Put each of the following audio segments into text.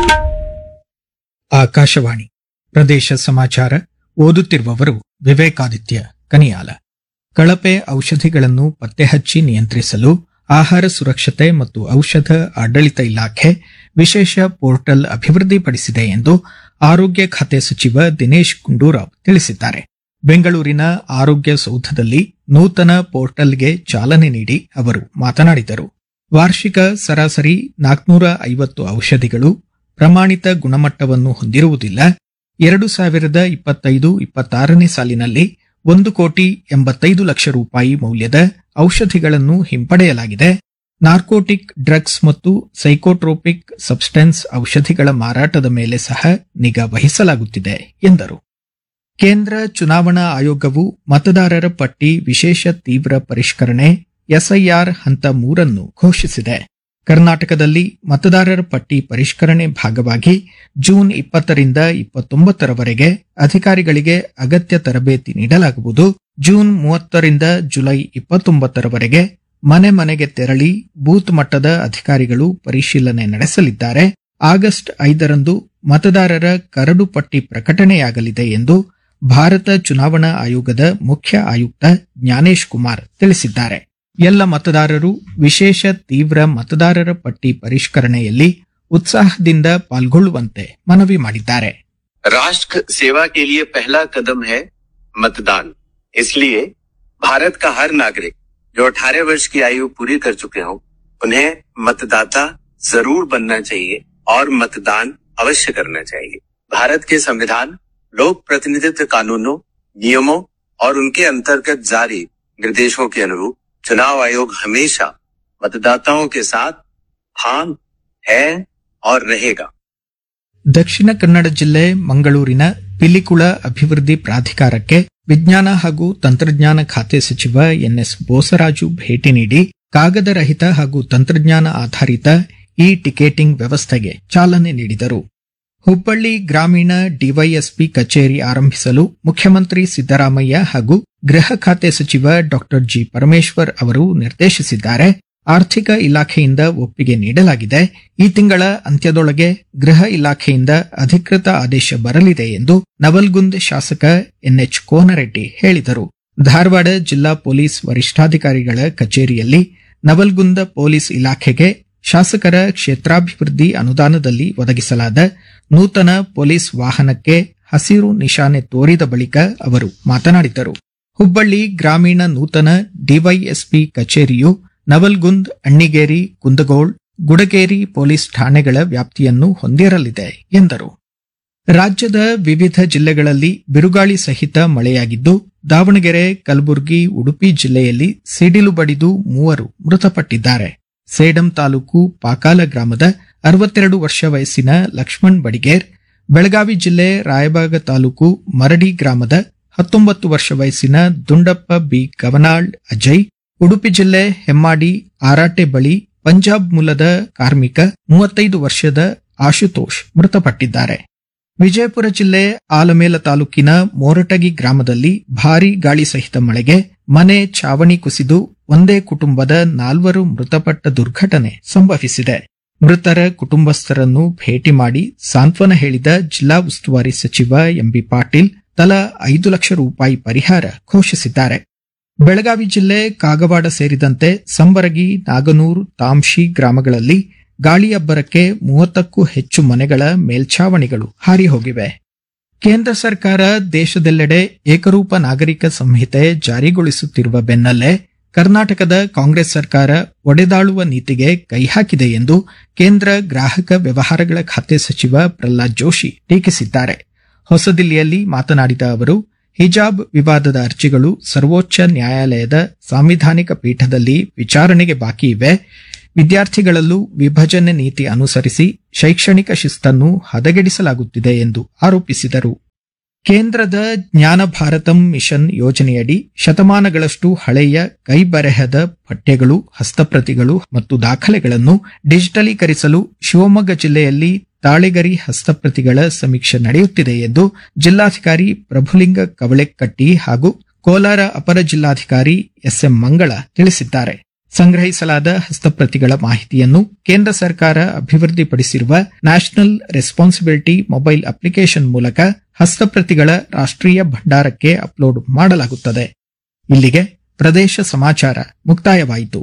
ಆಕಾಶವಾಣಿ ಪ್ರದೇಶ ಸಮಾಚಾರ ಓದುತ್ತಿರುವವರು ವಿವೇಕಾದಿತ್ಯ ಕನಿಯಾಲ ಕಳಪೆ ಔಷಧಿಗಳನ್ನು ಪತ್ತೆಹಚ್ಚಿ ನಿಯಂತ್ರಿಸಲು ಆಹಾರ ಸುರಕ್ಷತೆ ಮತ್ತು ಔಷಧ ಆಡಳಿತ ಇಲಾಖೆ ವಿಶೇಷ ಪೋರ್ಟಲ್ ಅಭಿವೃದ್ಧಿಪಡಿಸಿದೆ ಎಂದು ಆರೋಗ್ಯ ಖಾತೆ ಸಚಿವ ದಿನೇಶ್ ಗುಂಡೂರಾವ್ ತಿಳಿಸಿದ್ದಾರೆ ಬೆಂಗಳೂರಿನ ಆರೋಗ್ಯ ಸೌಧದಲ್ಲಿ ನೂತನ ಪೋರ್ಟಲ್ಗೆ ಚಾಲನೆ ನೀಡಿ ಅವರು ಮಾತನಾಡಿದರು ವಾರ್ಷಿಕ ಸರಾಸರಿ ನಾಲ್ಕುನೂರ ಐವತ್ತು ಔಷಧಿಗಳು ಪ್ರಮಾಣಿತ ಗುಣಮಟ್ಟವನ್ನು ಹೊಂದಿರುವುದಿಲ್ಲ ಎರಡು ಸಾವಿರದ ಇಪ್ಪತ್ತೈದು ಇಪ್ಪತ್ತಾರನೇ ಸಾಲಿನಲ್ಲಿ ಒಂದು ಕೋಟಿ ಎಂಬತ್ತೈದು ಲಕ್ಷ ರೂಪಾಯಿ ಮೌಲ್ಯದ ಔಷಧಿಗಳನ್ನು ಹಿಂಪಡೆಯಲಾಗಿದೆ ನಾರ್ಕೋಟಿಕ್ ಡ್ರಗ್ಸ್ ಮತ್ತು ಸೈಕೋಟ್ರೋಪಿಕ್ ಸಬ್ಸ್ಟೆನ್ಸ್ ಔಷಧಿಗಳ ಮಾರಾಟದ ಮೇಲೆ ಸಹ ನಿಗಾ ವಹಿಸಲಾಗುತ್ತಿದೆ ಎಂದರು ಕೇಂದ್ರ ಚುನಾವಣಾ ಆಯೋಗವು ಮತದಾರರ ಪಟ್ಟಿ ವಿಶೇಷ ತೀವ್ರ ಪರಿಷ್ಕರಣೆ ಎಸ್ಐಆರ್ ಹಂತ ಮೂರನ್ನು ಘೋಷಿಸಿದೆ ಕರ್ನಾಟಕದಲ್ಲಿ ಮತದಾರರ ಪಟ್ಟಿ ಪರಿಷ್ಕರಣೆ ಭಾಗವಾಗಿ ಜೂನ್ ಇಪ್ಪತ್ತರಿಂದ ಇಪ್ಪತ್ತೊಂಬತ್ತರವರೆಗೆ ಅಧಿಕಾರಿಗಳಿಗೆ ಅಗತ್ಯ ತರಬೇತಿ ನೀಡಲಾಗುವುದು ಜೂನ್ ಮೂವತ್ತರಿಂದ ಜುಲೈ ಇಪ್ಪತ್ತೊಂಬತ್ತರವರೆಗೆ ಮನೆ ಮನೆಗೆ ತೆರಳಿ ಬೂತ್ ಮಟ್ಟದ ಅಧಿಕಾರಿಗಳು ಪರಿಶೀಲನೆ ನಡೆಸಲಿದ್ದಾರೆ ಆಗಸ್ಟ್ ಐದರಂದು ಮತದಾರರ ಕರಡು ಪಟ್ಟಿ ಪ್ರಕಟಣೆಯಾಗಲಿದೆ ಎಂದು ಭಾರತ ಚುನಾವಣಾ ಆಯೋಗದ ಮುಖ್ಯ ಆಯುಕ್ತ ಜ್ಞಾನೇಶ್ ಕುಮಾರ್ ತಿಳಿಸಿದ್ದಾರೆ ಎಲ್ಲ ಮತದಾರರು ವಿಶೇಷ ತೀವ್ರ ಮತದಾರರ ಪಟ್ಟಿ ಪರಿಷ್ಕರಣೆಯಲ್ಲಿ ಉತ್ಸಾಹದಿಂದ ಪಾಲ್ಗೊಳ್ಳುವಂತೆ ಮನವಿ ಮಾಡಿದ್ದಾರೆ राष्ट्र सेवा के लिए पहला कदम है मतदान इसलिए भारत का हर नागरिक जो 18 वर्ष की आयु पूरी कर चुके हों उन्हें मतदाता जरूर बनना चाहिए और मतदान अवश्य करना चाहिए भारत के संविधान लोक प्रतिनिधित्व कानूनों नियमों और उनके अंतर्गत जारी निर्देशों के अनुरूप चुनाव आयोग हमेशा मतदाताओं के साथ था है और रहेगा ದಕ್ಷಿಣ ಕನ್ನಡ ಜಿಲ್ಲೆ ಮಂಗಳೂರಿನ ಪಿಲಿಕುಳ ಅಭಿವೃದ್ಧಿ ಪ್ರಾಧಿಕಾರಕ್ಕೆ ವಿಜ್ಞಾನ ಹಾಗೂ ತಂತ್ರಜ್ಞಾನ ಖಾತೆ ಸಚಿವ ಎನ್ಎಸ್ ಬೋಸರಾಜು ಭೇಟಿ ನೀಡಿ ಕಾಗದ ರಹಿತ ಹಾಗೂ ತಂತ್ರಜ್ಞಾನ ಆಧಾರಿತ ಇ ಟಿಕೆಟಿಂಗ್ ವ್ಯವಸ್ಥೆಗೆ ಚಾಲನೆ ನೀಡಿದರು ಹುಬ್ಬಳ್ಳಿ ಗ್ರಾಮೀಣ ಡಿವೈಎಸ್ಪಿ ಕಚೇರಿ ಆರಂಭಿಸಲು ಮುಖ್ಯಮಂತ್ರಿ ಸಿದ್ದರಾಮಯ್ಯ ಹಾಗೂ ಗೃಹ ಖಾತೆ ಸಚಿವ ಡಾ ಜಿ ಪರಮೇಶ್ವರ್ ಅವರು ನಿರ್ದೇಶಿಸಿದ್ದಾರೆ ಆರ್ಥಿಕ ಇಲಾಖೆಯಿಂದ ಒಪ್ಪಿಗೆ ನೀಡಲಾಗಿದೆ ಈ ತಿಂಗಳ ಅಂತ್ಯದೊಳಗೆ ಗೃಹ ಇಲಾಖೆಯಿಂದ ಅಧಿಕೃತ ಆದೇಶ ಬರಲಿದೆ ಎಂದು ನವಲ್ಗುಂದ್ ಶಾಸಕ ಎನ್ಎಚ್ ಕೋನರೆಡ್ಡಿ ಹೇಳಿದರು ಧಾರವಾಡ ಜಿಲ್ಲಾ ಪೊಲೀಸ್ ವರಿಷ್ಠಾಧಿಕಾರಿಗಳ ಕಚೇರಿಯಲ್ಲಿ ನವಲ್ಗುಂದ ಪೊಲೀಸ್ ಇಲಾಖೆಗೆ ಶಾಸಕರ ಕ್ಷೇತ್ರಾಭಿವೃದ್ಧಿ ಅನುದಾನದಲ್ಲಿ ಒದಗಿಸಲಾದ ನೂತನ ಪೊಲೀಸ್ ವಾಹನಕ್ಕೆ ಹಸಿರು ನಿಶಾನೆ ತೋರಿದ ಬಳಿಕ ಅವರು ಮಾತನಾಡಿದರು ಹುಬ್ಬಳ್ಳಿ ಗ್ರಾಮೀಣ ನೂತನ ಡಿವೈಎಸ್ಪಿ ಕಚೇರಿಯು ನವಲ್ಗುಂದ್ ಅಣ್ಣಿಗೇರಿ ಕುಂದಗೋಳ್ ಗುಡಗೇರಿ ಪೊಲೀಸ್ ಠಾಣೆಗಳ ವ್ಯಾಪ್ತಿಯನ್ನು ಹೊಂದಿರಲಿದೆ ಎಂದರು ರಾಜ್ಯದ ವಿವಿಧ ಜಿಲ್ಲೆಗಳಲ್ಲಿ ಬಿರುಗಾಳಿ ಸಹಿತ ಮಳೆಯಾಗಿದ್ದು ದಾವಣಗೆರೆ ಕಲಬುರಗಿ ಉಡುಪಿ ಜಿಲ್ಲೆಯಲ್ಲಿ ಸಿಡಿಲು ಬಡಿದು ಮೂವರು ಮೃತಪಟ್ಟಿದ್ದಾರೆ ಸೇಡಂ ತಾಲೂಕು ಪಾಕಾಲ ಗ್ರಾಮದ ಅರವತ್ತೆರಡು ವರ್ಷ ವಯಸ್ಸಿನ ಲಕ್ಷ್ಮಣ್ ಬಡಿಗೇರ್ ಬೆಳಗಾವಿ ಜಿಲ್ಲೆ ರಾಯಬಾಗ ತಾಲೂಕು ಮರಡಿ ಗ್ರಾಮದ ಹತ್ತೊಂಬತ್ತು ವರ್ಷ ವಯಸ್ಸಿನ ದುಂಡಪ್ಪ ಬಿ ಗವನಾಳ್ ಅಜಯ್ ಉಡುಪಿ ಜಿಲ್ಲೆ ಹೆಮ್ಮಾಡಿ ಆರಾಟೆ ಬಳಿ ಪಂಜಾಬ್ ಮೂಲದ ಕಾರ್ಮಿಕ ಮೂವತ್ತೈದು ವರ್ಷದ ಆಶುತೋಷ್ ಮೃತಪಟ್ಟಿದ್ದಾರೆ ವಿಜಯಪುರ ಜಿಲ್ಲೆ ಆಲಮೇಲ ತಾಲೂಕಿನ ಮೋರಟಗಿ ಗ್ರಾಮದಲ್ಲಿ ಭಾರೀ ಗಾಳಿ ಸಹಿತ ಮಳೆಗೆ ಮನೆ ಛಾವಣಿ ಕುಸಿದು ಒಂದೇ ಕುಟುಂಬದ ನಾಲ್ವರು ಮೃತಪಟ್ಟ ದುರ್ಘಟನೆ ಸಂಭವಿಸಿದೆ ಮೃತರ ಕುಟುಂಬಸ್ಥರನ್ನು ಭೇಟಿ ಮಾಡಿ ಸಾಂತ್ವನ ಹೇಳಿದ ಜಿಲ್ಲಾ ಉಸ್ತುವಾರಿ ಸಚಿವ ಎಂಬಿ ಪಾಟೀಲ್ ತಲಾ ಐದು ಲಕ್ಷ ರೂಪಾಯಿ ಪರಿಹಾರ ಘೋಷಿಸಿದ್ದಾರೆ ಬೆಳಗಾವಿ ಜಿಲ್ಲೆ ಕಾಗವಾಡ ಸೇರಿದಂತೆ ಸಂಬರಗಿ ನಾಗನೂರು ತಾಂಶಿ ಗ್ರಾಮಗಳಲ್ಲಿ ಗಾಳಿಯಬ್ಬರಕ್ಕೆ ಮೂವತ್ತಕ್ಕೂ ಹೆಚ್ಚು ಮನೆಗಳ ಮೇಲ್ಛಾವಣಿಗಳು ಹಾರಿ ಹೋಗಿವೆ ಕೇಂದ್ರ ಸರ್ಕಾರ ದೇಶದೆಲ್ಲೆಡೆ ಏಕರೂಪ ನಾಗರಿಕ ಸಂಹಿತೆ ಜಾರಿಗೊಳಿಸುತ್ತಿರುವ ಬೆನ್ನಲ್ಲೇ ಕರ್ನಾಟಕದ ಕಾಂಗ್ರೆಸ್ ಸರ್ಕಾರ ಒಡೆದಾಳುವ ನೀತಿಗೆ ಕೈ ಹಾಕಿದೆ ಎಂದು ಕೇಂದ್ರ ಗ್ರಾಹಕ ವ್ಯವಹಾರಗಳ ಖಾತೆ ಸಚಿವ ಪ್ರಹ್ಲಾದ್ ಜೋಶಿ ಟೀಕಿಸಿದ್ದಾರೆ ಹೊಸದಿಲ್ಲಿಯಲ್ಲಿ ಮಾತನಾಡಿದ ಅವರು ಹಿಜಾಬ್ ವಿವಾದದ ಅರ್ಜಿಗಳು ಸರ್ವೋಚ್ಚ ನ್ಯಾಯಾಲಯದ ಸಾಂವಿಧಾನಿಕ ಪೀಠದಲ್ಲಿ ವಿಚಾರಣೆಗೆ ಬಾಕಿ ಇವೆ ವಿದ್ಯಾರ್ಥಿಗಳಲ್ಲೂ ವಿಭಜನೆ ನೀತಿ ಅನುಸರಿಸಿ ಶೈಕ್ಷಣಿಕ ಶಿಸ್ತನ್ನು ಹದಗೆಡಿಸಲಾಗುತ್ತಿದೆ ಎಂದು ಆರೋಪಿಸಿದರು ಕೇಂದ್ರದ ಜ್ಞಾನ ಭಾರತಂ ಮಿಷನ್ ಯೋಜನೆಯಡಿ ಶತಮಾನಗಳಷ್ಟು ಹಳೆಯ ಕೈಬರೆಹದ ಪಠ್ಯಗಳು ಹಸ್ತಪ್ರತಿಗಳು ಮತ್ತು ದಾಖಲೆಗಳನ್ನು ಡಿಜಿಟಲೀಕರಿಸಲು ಶಿವಮೊಗ್ಗ ಜಿಲ್ಲೆಯಲ್ಲಿ ತಾಳೆಗರಿ ಹಸ್ತಪ್ರತಿಗಳ ಸಮೀಕ್ಷೆ ನಡೆಯುತ್ತಿದೆ ಎಂದು ಜಿಲ್ಲಾಧಿಕಾರಿ ಪ್ರಭುಲಿಂಗ ಕವಳೆಕಟ್ಟಿ ಹಾಗೂ ಕೋಲಾರ ಅಪರ ಜಿಲ್ಲಾಧಿಕಾರಿ ಎಸ್ಎಂ ಮಂಗಳ ತಿಳಿಸಿದ್ದಾರೆ ಸಂಗ್ರಹಿಸಲಾದ ಹಸ್ತಪ್ರತಿಗಳ ಮಾಹಿತಿಯನ್ನು ಕೇಂದ್ರ ಸರ್ಕಾರ ಅಭಿವೃದ್ಧಿಪಡಿಸಿರುವ ನ್ಯಾಷನಲ್ ರೆಸ್ಪಾನ್ಸಿಬಿಲಿಟಿ ಮೊಬೈಲ್ ಅಪ್ಲಿಕೇಶನ್ ಮೂಲಕ ಹಸ್ತಪ್ರತಿಗಳ ರಾಷ್ಟ್ರೀಯ ಭಂಡಾರಕ್ಕೆ ಅಪ್ಲೋಡ್ ಮಾಡಲಾಗುತ್ತದೆ ಇಲ್ಲಿಗೆ ಪ್ರದೇಶ ಸಮಾಚಾರ ಮುಕ್ತಾಯವಾಯಿತು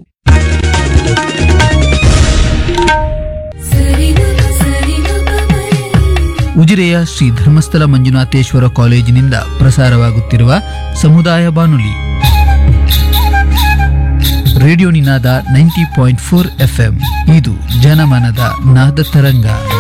ಉಜಿರೆಯ ಶ್ರೀ ಧರ್ಮಸ್ಥಳ ಮಂಜುನಾಥೇಶ್ವರ ಕಾಲೇಜಿನಿಂದ ಪ್ರಸಾರವಾಗುತ್ತಿರುವ ಸಮುದಾಯ ಬಾನುಲಿ radio Ninada ninety point four FM ಇದು ಜನಮನದ ನಾದ ತರಂಗ